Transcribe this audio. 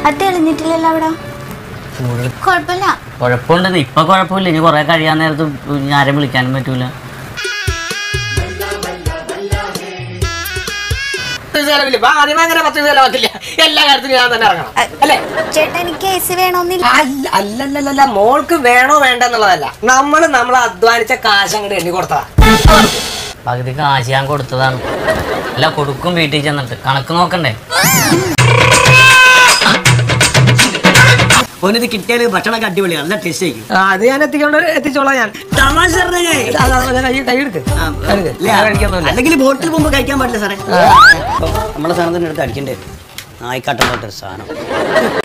അത് തെളിഞ്ഞിട്ടില്ലല്ലോ അവിടെ കൂടുതൽ കുഴപ്പമില്ല കുഴപ്പമുണ്ടെന്ന് ഇപ്പൊ കുഴപ്പമില്ല ഇനി കുറെ കഴിയാൻ നേരത്ത് ഇനി ആരെയും വിളിക്കാനും പറ്റൂല പത്ത് ചെലവില്ല ഇപ്പൊ ആദ്യം അങ്ങനെ പത്ത് ചെലവാക്കില്ല എല്ലാ കാര്യത്തിലും ഞാൻ തന്നെ ഇറങ്ങണം അല്ലേ ചേട്ടാ എനിക്ക് എ സി വേണമെന്നില്ല അല്ല അല്ലല്ലല്ല മോൾക്ക് വേണോ വേണ്ട എന്നുള്ളതല്ല നമ്മൾ നമ്മൾ അധ്വാനിച്ച കാശ് അങ്ങോട്ട് എണ്ണി കൊടുത്തതാ പകുതി കാശ് ഞാൻ കൊടുത്തതാണ് അല്ല കൊടുക്കും വീട്ടിൽ ചെന്നിട്ട് കണക്ക് നോക്കണ്ടേ ഓനിത് കിട്ടിയാൽ ഭക്ഷണമൊക്കെ അടിപൊളിയാണ് നല്ല ടേസ്റ്റ് ആയിരിക്കും ആ, അത് ഞാൻ എത്തിക്കൊണ്ട് എത്തിച്ചോളാം ഞാൻ തമാശ പറഞ്ഞേ. അത് അത് കൈ കൈ എടുക്ക് ആ, എടുക്ക്. ഇല്ല, ഞാൻ കഴിക്കൊന്നുമില്ല അല്ലെങ്കിൽ ബോട്ടിൽ പോകുമ്പോൾ കഴിക്കാൻ പാടില്ല സാറേ നമ്മളെ സാധനത്തിന് എടുത്ത് അടിക്കണ്ടേ നായിക്കാട്ടം പോലത്തെ ഒരു സാധനം